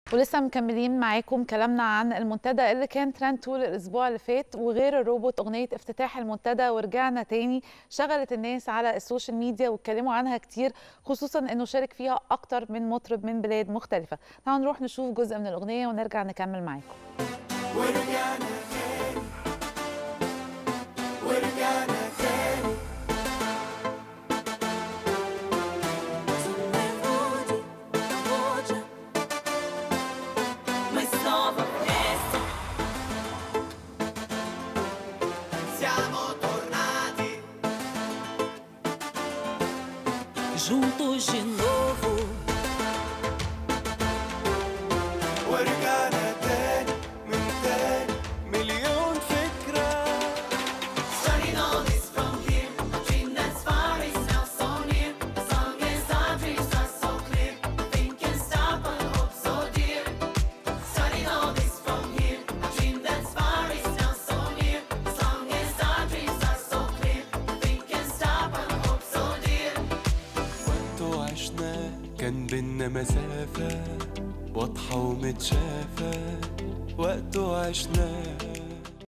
ولسه مكملين معاكم كلامنا عن المنتدى اللي كان ترند طول الاسبوع اللي فات وغير الروبوت اغنيه افتتاح المنتدى ورجعنا تاني شغلت الناس على السوشيال ميديا واتكلموا عنها كتير خصوصا انه شارك فيها اكتر من مطرب من بلاد مختلفه تعالوا نروح نشوف جزء من الاغنيه ونرجع نكمل معاكم ورجعنا تاني ورجعنا تاني Siamo tornati juntos de novo. ورجعنا تاني من تاني مليون فكرة Starting all this from here, a dream that's far is now so near. As long as our dreams are so clear, nothing can stop our hope so dear. Starting all this from here, a dream that's far is now so near. As long as our dreams are so clear, nothing can stop our hope so dear. وقته عشناه كان بينا مسافة واضحة ومتشافة وقته عشناه